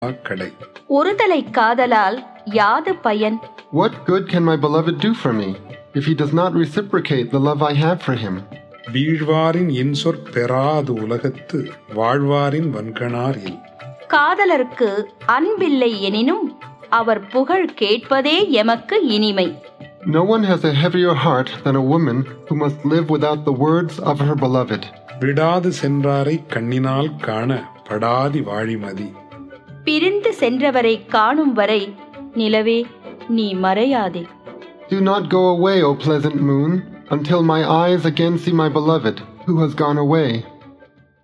கடை ஒருதலை காதலால் யாது பயன் What good can my beloved do for me if he does not reciprocate the love I have for him? வீழ்வாரின் இன்சொற் பெறாது உலகத்து வாழ்வாரின் வன்கணார் இல் காதலருக்கு அன்பில்லை எனினும் அவர் புகழ் கேட்பதே எமக்கு இனிமை No one has a heavier heart than a woman who must live without the words of her beloved. விடாது சென்றாரை கண்ணினால் காண படாதி வாழிமதி பிரிந்து சென்றவரை காணும் வரை நிலவே நீ மறையாதே Do not go away, O pleasant moon, until my eyes again see my beloved, who has gone away.